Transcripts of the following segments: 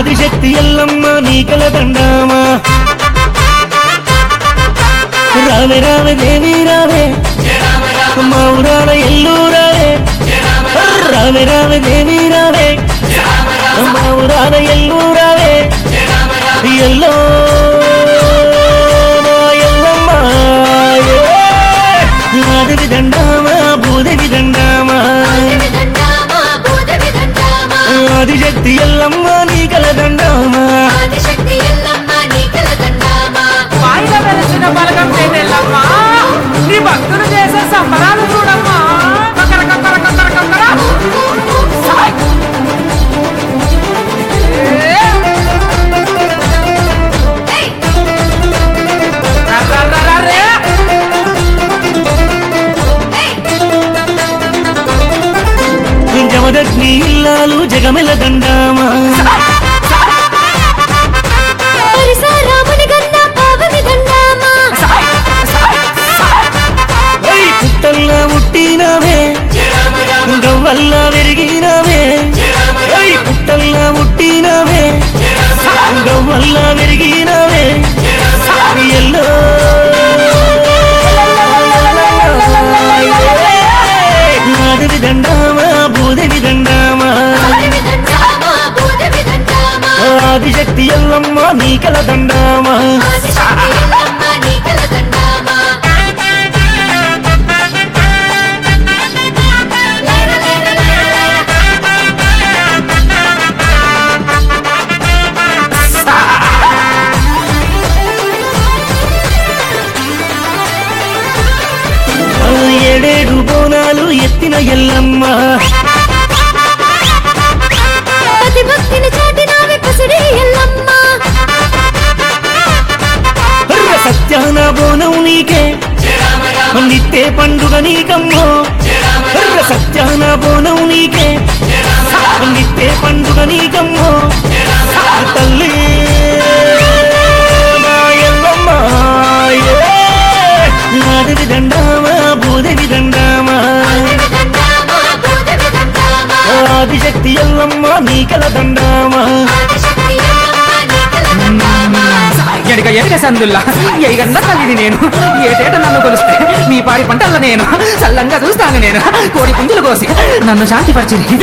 ఆదిశక్తి ఎల్లమ్మ నీకల దండామా రావే రావే దేవి రావే మా ఊరాల ఎల్లు రావే రావే రావే దేవి రావే మా ఊరాల ఎల్లు రావే ఎల్లో మా ఎల్లమ్మ ఏ. ఆదివి దండామా భూదేవి దండామా దండామా భూదేవి దండామా ఆదిశక్తి ఎల్లమ్మ నీకల దండామా ఆదిశక్తి ఎల్లమ్మ నీకల దండామా వాయిదా వెలిసిన బలగం చేతెల్లమ్మా నీ భక్తులు చేసే సంబరాలు చూడమ్మా కక్కర కక్కర కక్కర కక్కర సాయ్. ఏ. రర్రర్రర్రే. జమదగ్ని ఇల్లాలు జగమెల దండామా పరిసరాముని గన్న పావని దండామా సాయ్. సాయ్. సాయ్. ఏయ్ పుట్టల్లా ముట్టినవే గవ్వల్లా వెరిగినవే ఏయ్ పుట్టల్లా ముట్టినవే గవ్వల్లా వెరిగినవే ఎల్లో ఆదివి దండామా భూదేవి దండామా భూదేవి దండామా భూదేవి దండామా ఆదిశక్తి ఎల్లమ్మ నీకల దండామా ఆదిశక్తి ఎల్లమ్మ నీకల దండామా లైర లైర లైర లైర ఆ ఏడేడు బోనాలు ఎత్తిన ఎల్లమ్మ పతి భక్తిని చాటినావి పసిడి ఎల్లమ్మ హర్ర సత్యాన బోనం నీకే నిత్తే పండుగ నీకమ్మో హర్ర సత్యాన బోనం నీకే నిత్తే పండుగ నీకమ్మో తల్లి మా ఎల్లమ్మ ఏ. ఆదివి దండామా భూదేవి దండామా భూదేవి దండామా భూదేవి దండామా ఆదిశక్తి ఎల్లమ్మ నీకల దండామా ఆదిశక్తి ఎల్లమ్మ నీకల దండామా ఎడగ ఎడగ సందుల్లా ఎగన్న తల్లిని నేను ఏటేట నన్ను కొలిస్తే నీ పాడి పంటల్లో నేను చల్లంగా చూస్తాను నేను కోడి పుంజులు కోసి నన్ను శాంతిపరిచింది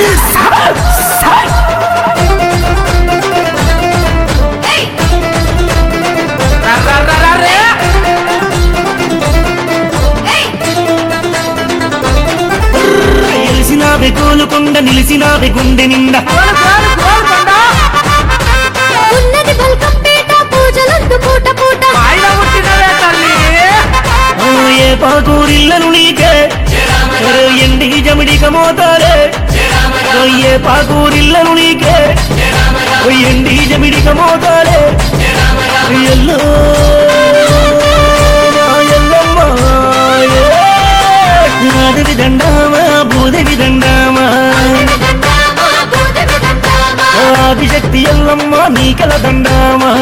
ఎలిసినావే కోలుకొండ నిలిసినావే గుండె నిండా ఉన్నది బల్కంపేట పూజలందు పూట పూట ఆ, ఏ పాకూరిల్లను నీకే ఏ ఎండి జమిడిక మోతారే ఓ ఏ పాకూరిల్లను నీకే ఓ ఎండి జమిడిక మోతారే ఎల్లో నా ఎల్లమ్మ ఏ. ఆదివి దండామా భూదేవి దండామా భూదేవి దండామా భూదేవి దండామా ఆదిశక్తి ఎల్లమ్మ నీకల దండామా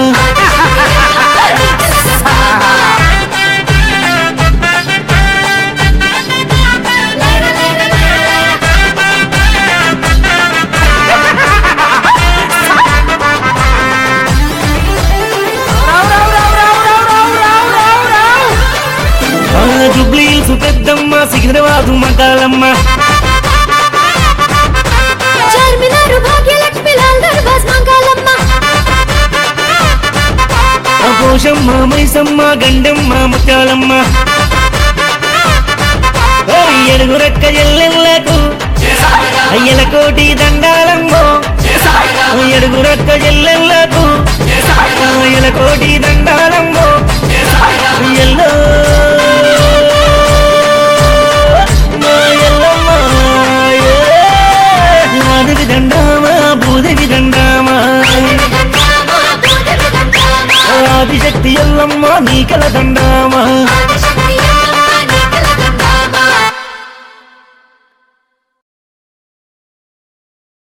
లైర లైర లైర లైర ఆ జుబ్లీసు పెద్దమ్మ సికింద్రాబాదు మకాలమ్మ చార్మినారు భాగ్యలక్ష్మి లాల్ దర్వాజ్ మంగళమ్మ ఆ పోషమ్మ మైసమ్మ గండమ్మ ముత్యాలమ్మ ఓ ఎడుగురక్క ఎల్లెల్లకు అయ్యల కోటి దండాలమ్మో ఓ ఎడుగురక్క ఎల్లెల్లకు అయ్యల కోటి దండాలమ్మో ఎల్లో